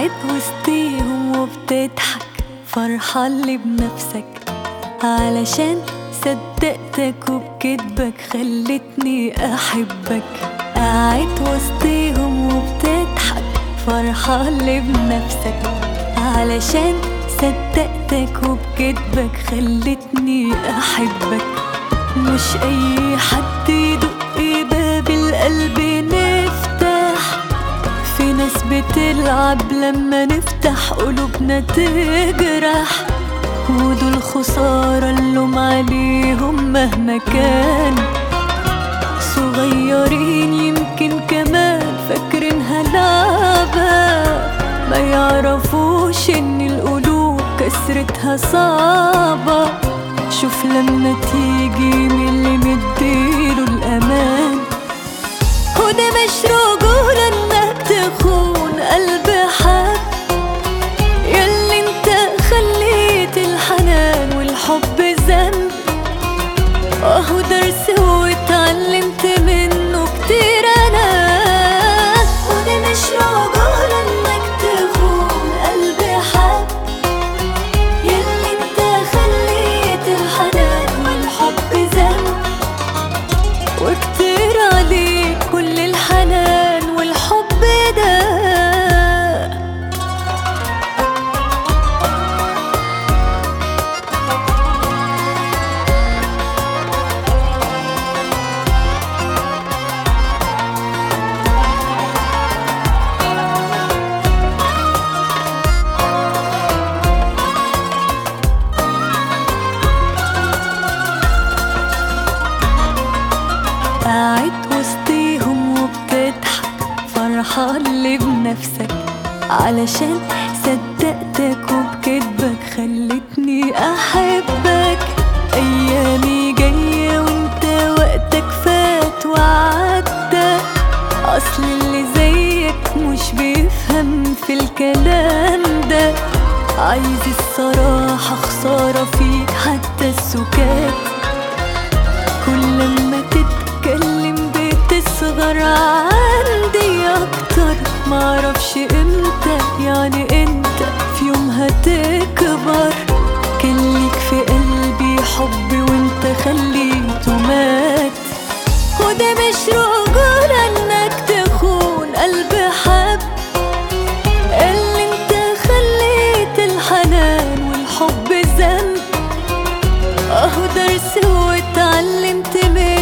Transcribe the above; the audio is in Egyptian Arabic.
قاعد وسطيهم وبتضحك فرحان لي بنفسك علشان صدقتك وبكدبك خلتني احبك قاعد وسطيهم وبتضحك فرحان لي بنفسك علشان صدقتك وبكدبك خلتني احبك مش اي حد يدق باب القلب نفتح في ناس بتلعب لما نفتح قلوبنا تجرح ودول خسارة اللوم عليهم مهما كان صغيرين يمكن كمان فاكرينها لعبة ما يعرفوش ان القلوب كسرتها صعبة شوف لما تيجي من اللي مديله الامان وده مش رجولة انك تخون قلب حد ياللي انت خليت الحنان والحب ذنب اهو درس واتعلمت منه كتير انا وده مش رجولة انك تخون قلب حد ياللي انت خليت الحنان والحب ذنب وكتير عليك كل الحنان والحب ده قاعد وسطيهم وبتضحك فرحان لي بنفسك علشان صدقتك وبكدبك خلتني احبك ايامي جاية وانت وقتك فات وعدى اصل اللي زيك مش بيفهم في الكلام ده عايز الصراحة خسارة فيك حتى السكات كل لما تتكلم بتصغر عندي اكتر معرفش امتى يعني انت في يوم هتكبر كان ليك في قلبي حب وانت خليته مات وده مش رجولة انك تخون قلب حب اللي انت خليت الحنان والحب ذنب اهو درس واتعلمت منه